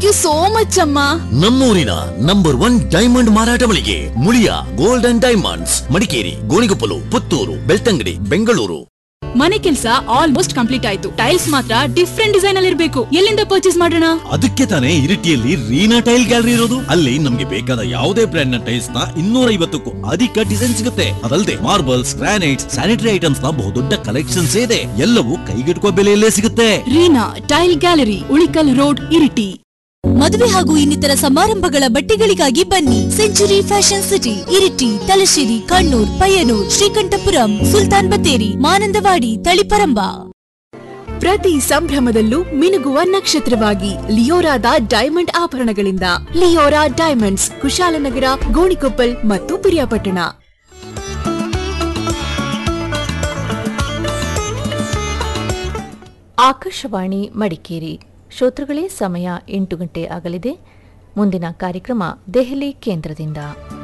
thank you so much ಅಮ್ಮ ನಮ್ಮೂರಿನ number one diamond ಮಾರಾಟ ಮಳಿಗೆ Muliya gold and diamonds Madikeri Gonikoppalu Puttur Belthangady Bengaluru ಮನೆ ಕೆಲಸ ಆಲ್ಮೋಸ್ಟ್ ಕಂಪ್ಲೀಟ್ ಆಯ್ತು ಟೈಲ್ಸ್ ಮಾತ್ರ ಡಿಫ್ರೆಂಟ್ ಡಿಸೈನ್ ಅಲ್ಲಿ ಇರ್ಬೇಕು ಎಲ್ಲಿಂದ ಪರ್ಚೇಸ್ ಮಾಡೋಣ ಅದಕ್ಕೆ ತಾನೇ ಇರಿಟಿಯಲ್ಲಿ ರೀನಾ ಟೈಲ್ ಗ್ಯಾಲರಿ ಇರೋದು ಅಲ್ಲಿ ನಮ್ಗೆ ಬೇಕಾದ ಯಾವುದೇ ಬ್ರ್ಯಾಂಡ್ ನ ಟೈಲ್ಸ್ ನ ಇನ್ನೂರ ಐವತ್ತಕ್ಕೂ ಅಧಿಕ ಡಿಸೈನ್ ಸಿಗುತ್ತೆ ಅದಲ್ಲದೆ ಮಾರ್ಬಲ್ಸ್ ಗ್ರಾನೈಟ್ಸ್ ಸ್ಯಾನಿಟರಿ ಐಟಮ್ಸ್ ನ ಬಹುದೊಡ್ಡ ಕಲೆಕ್ಷನ್ಸ್ ಇದೆ ಎಲ್ಲವೂ ಕೈಗೆಟುಕುವ ಬೆಲೆಯಲ್ಲೇ ಸಿಗುತ್ತೆ Reena tile gallery Ulikkal road Iritty ಮದುವೆ ಹಾಗೂ ಇನ್ನಿತರ ಸಮಾರಂಭಗಳ ಬಟ್ಟೆಗಳಿಗಾಗಿ ಬನ್ನಿ century fashion city Iritty Thalassery Kannur Payyanur Sreekandapuram Sultan Bathery Mananthavady Taliparamba ಪ್ರತಿ ಸಂಭ್ರಮದಲ್ಲೂ ಮಿನುಗುವ ನಕ್ಷತ್ರವಾಗಿ ಲಿಯೋರಾದ ಡೈಮಂಡ್ ಆಭರಣಗಳಿಂದ ಲಿಯೋರಾ ಡೈಮಂಡ್ಸ್ ಕುಶಾಲನಗರ ಗೋಣಿಕೊಪ್ಪಲ್ ಮತ್ತು ಪಿರಿಯಾಪಟ್ಟಣ ಆಕಾಶವಾಣಿ ಮಡಿಕೇರಿ ಶ್ರೋತೃಗಳೇ ಸಮಯ ಎಂಟು ಗಂಟೆ ಆಗಲಿದೆ ಮುಂದಿನ ಕಾರ್ಯಕ್ರಮ ದೆಹಲಿ ಕೇಂದ್ರದಿಂದ